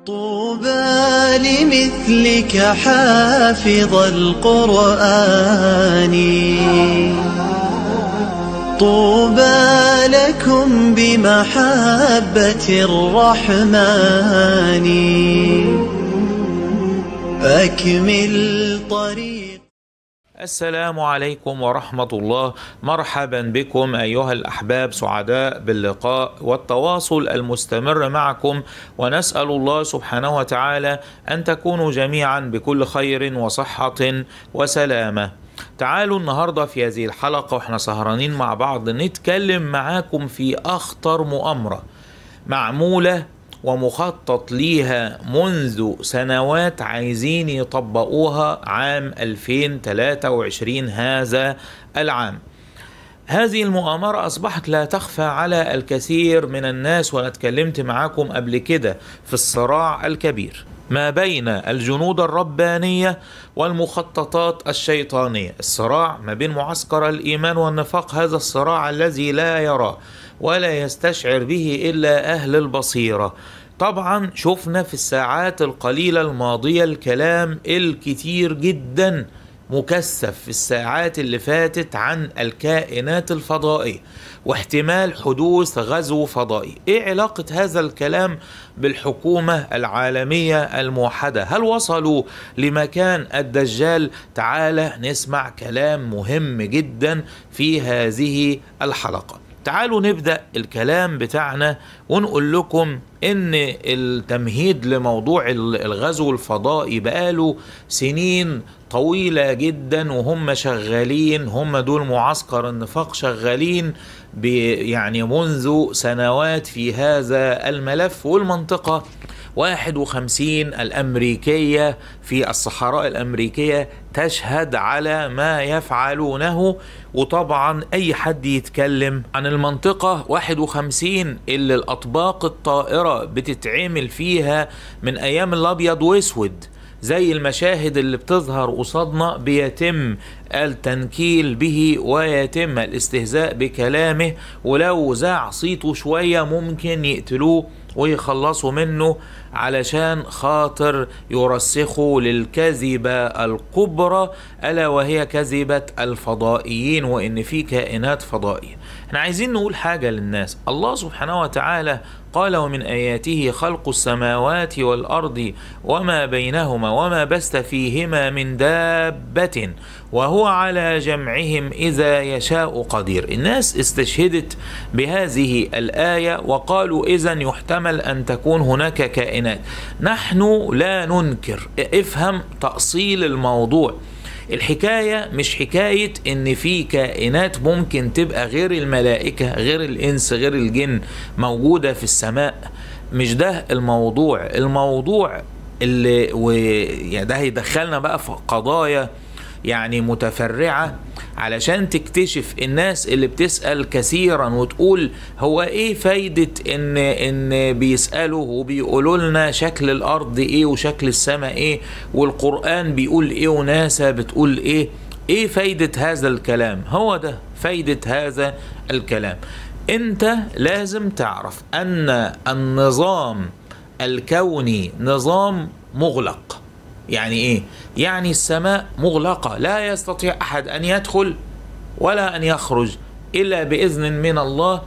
طوبى لمثلك حافظ القرآن طوبى لكم بمحبة الرحمن أكمل طريق السلام عليكم ورحمة الله مرحبا بكم أيها الأحباب سعداء باللقاء والتواصل المستمر معكم ونسأل الله سبحانه وتعالى أن تكونوا جميعا بكل خير وصحة وسلامة تعالوا النهاردة في هذه الحلقة واحنا سهرانين مع بعض نتكلم معاكم في أخطر مؤامرة معمولة ومخطط ليها منذ سنوات عايزين يطبقوها عام 2023 هذا العام هذه المؤامرة أصبحت لا تخفى على الكثير من الناس وأنا اتكلمت معاكم قبل كده في الصراع الكبير ما بين الجنود الربانية والمخططات الشيطانية الصراع ما بين معسكر الإيمان والنفاق هذا الصراع الذي لا يرى ولا يستشعر به إلا أهل البصيرة طبعا شفنا في الساعات القليلة الماضية الكلام الكتير جدا مكثف في الساعات اللي فاتت عن الكائنات الفضائية واحتمال حدوث غزو فضائي ايه علاقة هذا الكلام بالحكومة العالمية الموحدة هل وصلوا لمكان الدجال تعالى نسمع كلام مهم جدا في هذه الحلقة تعالوا نبدأ الكلام بتاعنا ونقول لكم ان التمهيد لموضوع الغزو الفضائي بقاله سنين طويلة جدا وهم شغالين هم دول معسكر النفاق شغالين يعني منذ سنوات في هذا الملف والمنطقة 51 الأمريكية في الصحراء الأمريكية تشهد على ما يفعلونه وطبعا أي حد يتكلم عن المنطقة 51 اللي الأطباق الطائرة بتتعمل فيها من أيام الأبيض وأسود زي المشاهد اللي بتظهر قصادنا بيتم التنكيل به ويتم الاستهزاء بكلامه ولو زاع صيته شوية ممكن يقتلوه ويخلصوا منه علشان خاطر يرسخوا للكذبة الكبرى ألا وهي كذبة الفضائيين وإن في كائنات فضائية احنا عايزين نقول حاجة للناس الله سبحانه وتعالى قال ومن آياته خلق السماوات والأرض وما بينهما وما بست فيهما من دابة وهو على جمعهم إذا يشاء قدير الناس استشهدت بهذه الآية وقالوا إذا يحتمل أن تكون هناك كائنات نحن لا ننكر افهم تأصيل الموضوع الحكاية مش حكاية ان في كائنات ممكن تبقى غير الملائكة غير الانس غير الجن موجودة في السماء مش ده الموضوع الموضوع اللي ويعني ده هيدخلنا بقى في قضايا يعني متفرعة علشان تكتشف الناس اللي بتسأل كثيرا وتقول هو ايه فايدة ان ان بيسألوا وبيقولوا لنا شكل الارض ايه وشكل السماء ايه والقرآن بيقول ايه وناسا بتقول ايه ايه فايدة هذا الكلام هو ده فايدة هذا الكلام انت لازم تعرف ان النظام الكوني نظام مغلق يعني ايه يعني السماء مغلقة لا يستطيع احد ان يدخل ولا ان يخرج الا باذن من الله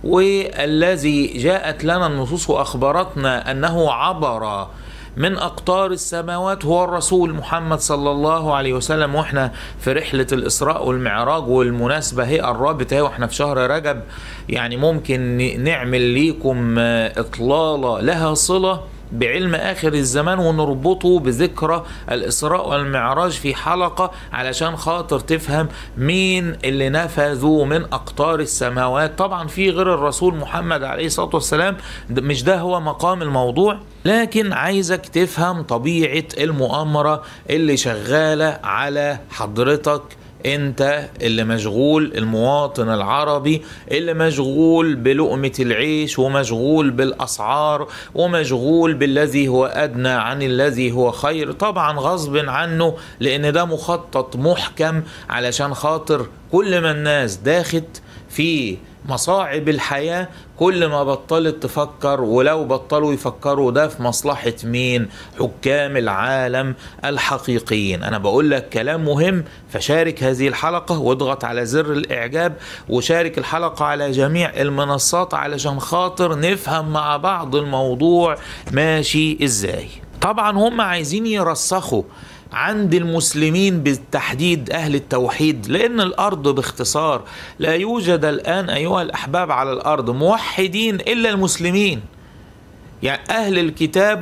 والذي جاءت لنا النصوص واخبرتنا انه عبر من أقطار السماوات هو الرسول محمد صلى الله عليه وسلم وإحنا في رحلة الإسراء والمعراج والمناسبة هي قربت اهي وإحنا في شهر رجب يعني ممكن نعمل ليكم إطلالة لها صلة بعلم آخر الزمان ونربطه بذكرى الإسراء والمعراج في حلقة علشان خاطر تفهم مين اللي نفذوا من أقطار السماوات طبعا في غير الرسول محمد عليه الصلاة والسلام مش ده هو مقام الموضوع لكن عايزك تفهم طبيعة المؤامرة اللي شغالة على حضرتك انت اللي مشغول المواطن العربي اللي مشغول بلقمة العيش ومشغول بالاسعار ومشغول بالذي هو ادنى عن الذي هو خير طبعا غصب عنه لان ده مخطط محكم علشان خاطر كل ما الناس داخت في مصاعب الحياة كل ما بطلت تفكر ولو بطلوا يفكروا ده في مصلحة مين حكام العالم الحقيقيين أنا بقول لك كلام مهم فشارك هذه الحلقة واضغط على زر الإعجاب وشارك الحلقة على جميع المنصات علشان خاطر نفهم مع بعض الموضوع ماشي إزاي طبعا هم عايزين يرسخوا عند المسلمين بالتحديد أهل التوحيد لأن الأرض باختصار لا يوجد الآن أيها الأحباب على الأرض موحدين إلا المسلمين يعني أهل الكتاب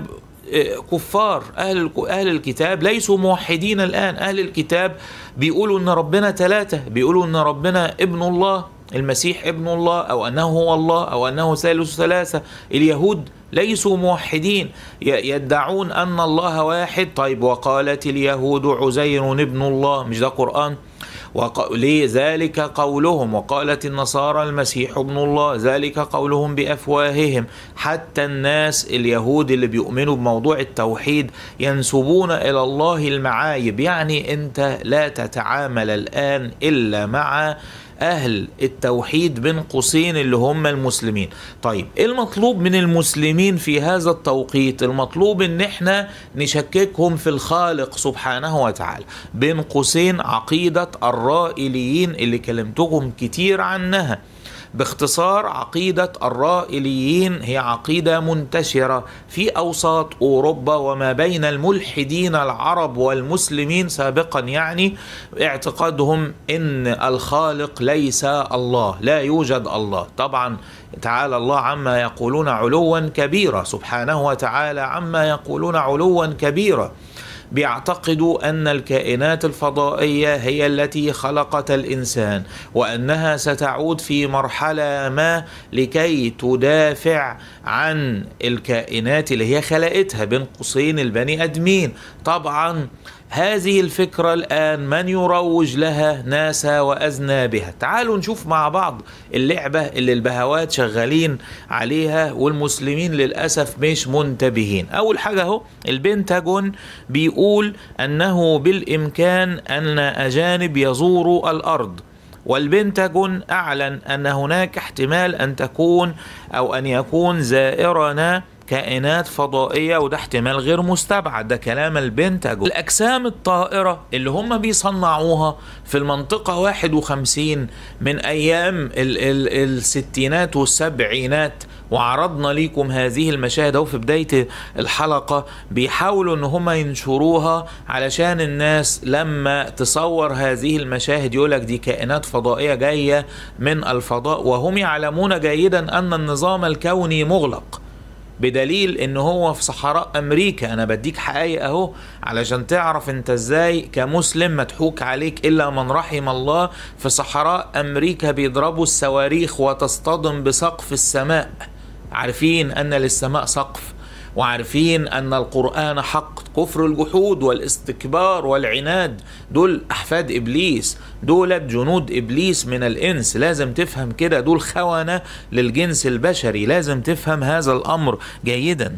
كفار أهل أهل الكتاب ليسوا موحدين الآن أهل الكتاب بيقولوا إن ربنا ثلاثة بيقولوا إن ربنا ابن الله المسيح ابن الله أو أنه هو الله أو أنه ثالث ثلاثة اليهود ليسوا موحدين يدعون أن الله واحد طيب وقالت اليهود عزير ابن الله مش ده قرآن وق... ذلك قولهم وقالت النصارى المسيح ابن الله ذلك قولهم بأفواههم حتى الناس اليهود اللي بيؤمنوا بموضوع التوحيد ينسبون إلى الله المعايب يعني أنت لا تتعامل الآن إلا مع أهل التوحيد بين قوسين اللي هم المسلمين طيب إيه المطلوب من المسلمين في هذا التوقيت المطلوب ان احنا نشككهم في الخالق سبحانه وتعالى بين قوسين عقيدة الرائليين اللي كلمتكم كتير عنها باختصار عقيدة الرائليين هي عقيدة منتشرة في أوساط أوروبا وما بين الملحدين العرب والمسلمين سابقا يعني اعتقادهم أن الخالق ليس الله لا يوجد الله طبعا تعالى الله عما يقولون علوا كبيرا سبحانه وتعالى عما يقولون علوا كبيرا بيعتقدوا ان الكائنات الفضائيه هي التي خلقت الانسان وانها ستعود في مرحله ما لكي تدافع عن الكائنات اللي هي خلقتها بين قوسين البني ادمين طبعا هذه الفكرة الآن من يروج لها ناسا وأزنى بها تعالوا نشوف مع بعض اللعبة اللي البهوات شغالين عليها والمسلمين للأسف مش منتبهين أول حاجة هو البنتاجون بيقول أنه بالإمكان أن أجانب يزوروا الأرض والبنتاجون أعلن أن هناك احتمال أن تكون أو أن يكون زائرنا كائنات فضائية وده احتمال غير مستبعد ده كلام البنتاجون الأجسام الطائرة اللي هم بيصنعوها في المنطقة 51 من أيام ال ال الستينات والسبعينات وعرضنا ليكم هذه المشاهد اهو في بداية الحلقة بيحاولوا ان هم ينشروها علشان الناس لما تصور هذه المشاهد يقولك دي كائنات فضائية جاية من الفضاء وهم يعلمون جيدا ان النظام الكوني مغلق بدليل ان هو في صحراء امريكا انا بديك حقايق اهو علشان تعرف انت ازاي كمسلم مضحوك عليك الا من رحم الله في صحراء امريكا بيضربوا الصواريخ وتصطدم بسقف السماء عارفين ان للسماء سقف وعارفين ان القران حق كفر الجحود والاستكبار والعناد دول احفاد ابليس دولت جنود ابليس من الانس لازم تفهم كده دول خونه للجنس البشري لازم تفهم هذا الامر جيدا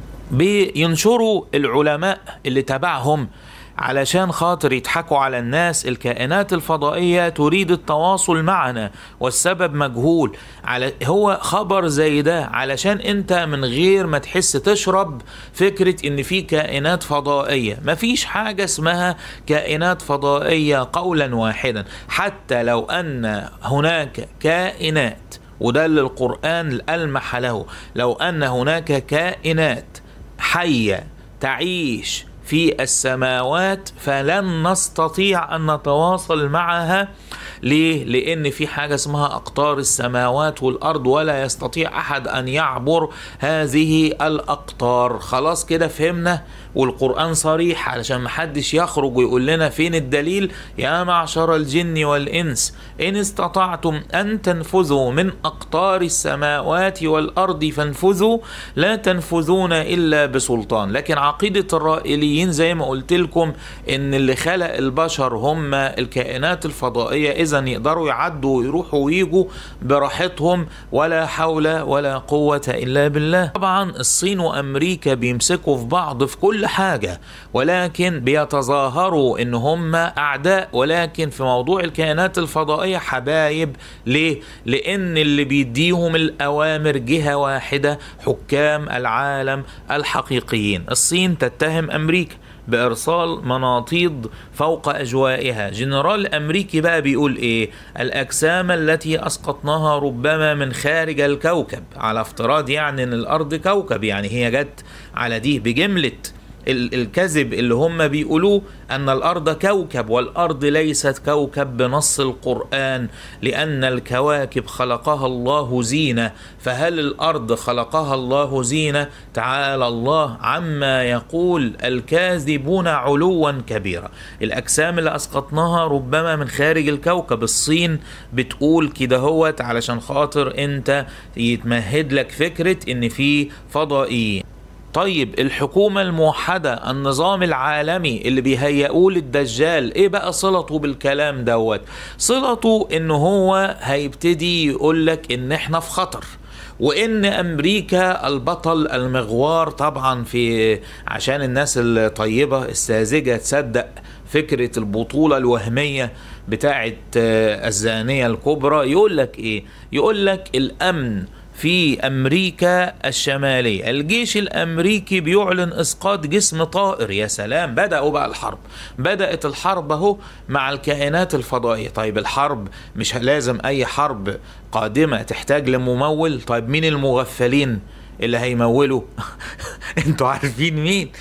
بينشروا العلماء اللي تبعهم علشان خاطر يضحكوا على الناس الكائنات الفضائية تريد التواصل معنا والسبب مجهول على هو خبر زي ده علشان انت من غير ما تحس تشرب فكرة ان في كائنات فضائية مفيش حاجة اسمها كائنات فضائية قولا واحدا حتى لو ان هناك كائنات وده اللي القرآن ألمح له لو أن هناك كائنات حية تعيش في السماوات فلن نستطيع ان نتواصل معها ليه؟ لان في حاجه اسمها اقطار السماوات والارض ولا يستطيع احد ان يعبر هذه الاقطار خلاص كده فهمنا والقران صريح علشان محدش يخرج ويقول لنا فين الدليل يا معشر الجن والانس ان استطعتم ان تنفذوا من اقطار السماوات والارض فانفذوا لا تنفذون الا بسلطان لكن عقيده الرائليين زي ما قلت لكم ان اللي خلق البشر هم الكائنات الفضائيه اذا اذا يقدروا يعدوا ويروحوا ويجوا براحتهم ولا حول ولا قوة الا بالله طبعا الصين وامريكا بيمسكوا في بعض في كل حاجة ولكن بيتظاهروا ان هم اعداء ولكن في موضوع الكائنات الفضائية حبايب ليه؟ لان اللي بيديهم الاوامر جهة واحدة حكام العالم الحقيقيين الصين تتهم امريكا بارسال مناطيد فوق اجوائها جنرال امريكي بقى بيقول ايه الاجسام التي اسقطناها ربما من خارج الكوكب على افتراض يعني ان الارض كوكب يعني هي جت على دي بجمله ال- الكذب اللي هم بيقولوه أن الأرض كوكب والأرض ليست كوكب بنص القرآن لأن الكواكب خلقها الله زينة فهل الأرض خلقها الله زينة تعالى الله عما يقول الكاذبون علوا كبيرا الأجسام اللي أسقطناها ربما من خارج الكوكب الصين بتقول كده هوت علشان خاطر انت يتمهد لك فكرة ان في فضائيين طيب الحكومة الموحدة النظام العالمي اللي بيهيئوه للدجال ايه بقى صلته بالكلام دوت صلته ان هو هيبتدي يقولك ان احنا في خطر وان امريكا البطل المغوار طبعا في عشان الناس الطيبة الساذجة تصدق فكرة البطولة الوهمية بتاعت آه، الزانية الكبرى يقول لك ايه يقول لك الامن في امريكا الشماليه الجيش الامريكي بيعلن اسقاط جسم طائر يا سلام بداوا بقى الحرب بدات الحرب اهو مع الكائنات الفضائيه طيب الحرب مش لازم اي حرب قادمه تحتاج لممول طيب مين المغفلين اللي هيمولوا انتوا عارفين مين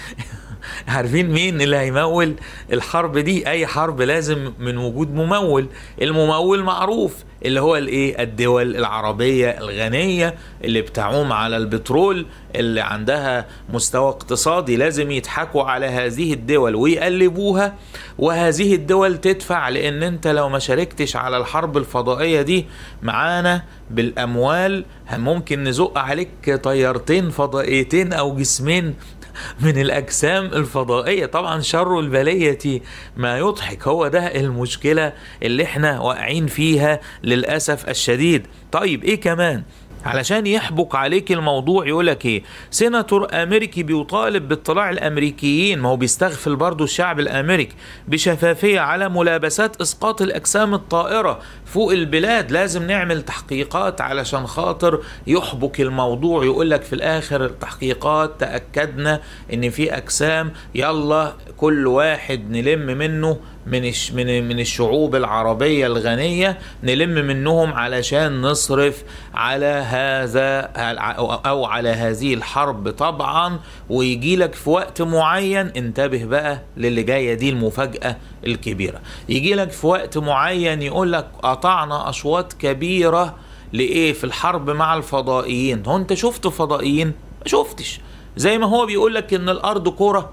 عارفين مين اللي هيمول الحرب دي اي حرب لازم من وجود ممول الممول معروف اللي هو الايه الدول العربيه الغنيه اللي بتعوم على البترول اللي عندها مستوى اقتصادي لازم يضحكوا على هذه الدول ويقلبوها وهذه الدول تدفع لان انت لو ما شاركتش على الحرب الفضائيه دي معانا بالاموال ممكن نزق عليك طيارتين فضائيتين او جسمين من الأجسام الفضائية طبعا شر البلية ما يضحك هو ده المشكلة اللي احنا واقعين فيها للأسف الشديد طيب ايه كمان علشان يحبك عليك الموضوع يقولك ايه سيناتور امريكي بيطالب باطلاع الامريكيين ما هو بيستغفل برضو الشعب الامريكي بشفافية على ملابسات اسقاط الاجسام الطائرة فوق البلاد لازم نعمل تحقيقات علشان خاطر يحبك الموضوع يقولك في الاخر التحقيقات تأكدنا ان في اجسام يلا كل واحد نلم منه من الش من من الشعوب العربية الغنية نلم منهم علشان نصرف على هذا أو على هذه الحرب طبعا ويجي لك في وقت معين انتبه بقى للي جاية دي المفاجأة الكبيرة يجي لك في وقت معين يقول لك قطعنا أشواط كبيرة لإيه في الحرب مع الفضائيين هو أنت شفت فضائيين ما شفتش زي ما هو بيقول لك إن الأرض كرة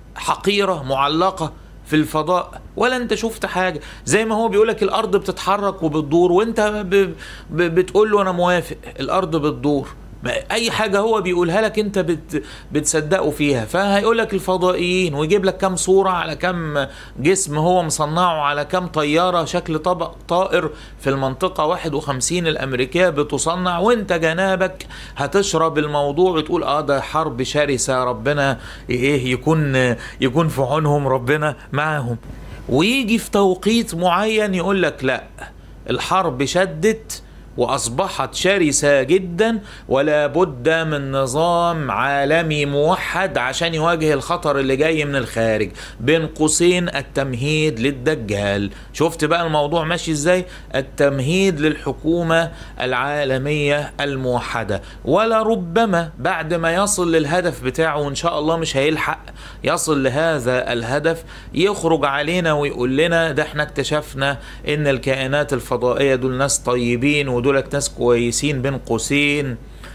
حقيرة معلقة في الفضاء ولا انت شفت حاجة زي ما هو بيقولك الارض بتتحرك وبتدور وانت ب... ب... بتقول له انا موافق الارض بتدور اي حاجة هو بيقولها لك انت بت... بتصدقه فيها فهيقول لك الفضائيين ويجيب لك كام صورة على كام جسم هو مصنعه على كام طيارة شكل طبق طائر في المنطقة 51 الامريكية بتصنع وانت جنابك هتشرب الموضوع وتقول اه ده حرب شرسة ربنا ايه يكون يكون في عونهم ربنا معاهم ويجي في توقيت معين يقول لك لا الحرب شدت واصبحت شرسه جدا ولا بد من نظام عالمي موحد عشان يواجه الخطر اللي جاي من الخارج بين قوسين التمهيد للدجال شفت بقى الموضوع ماشي ازاي التمهيد للحكومه العالميه الموحده ولا ربما بعد ما يصل للهدف بتاعه وان شاء الله مش هيلحق يصل لهذا الهدف يخرج علينا ويقول لنا ده احنا اكتشفنا ان الكائنات الفضائيه دول ناس طيبين ودول دولت ناس كويسين بين قوسين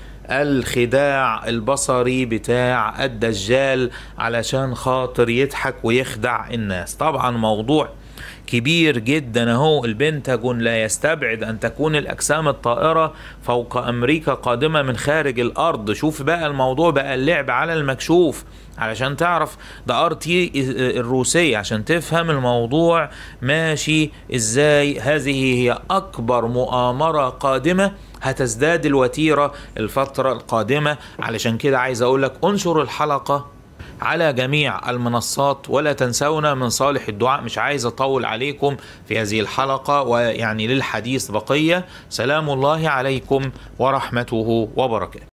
الخداع البصري بتاع الدجال علشان خاطر يضحك ويخدع الناس طبعا موضوع كبير جدا اهو البنتاجون لا يستبعد ان تكون الاجسام الطائره فوق امريكا قادمه من خارج الارض شوف بقى الموضوع بقى اللعب على المكشوف علشان تعرف ده ار تي الروسيه عشان تفهم الموضوع ماشي ازاي هذه هي اكبر مؤامره قادمه هتزداد الوتيره الفتره القادمه علشان كده عايز اقول لك انشر الحلقه على جميع المنصات ولا تنسونا من صالح الدعاء مش عايز اطول عليكم في هذه الحلقه ويعني للحديث بقيه سلام الله عليكم ورحمته وبركاته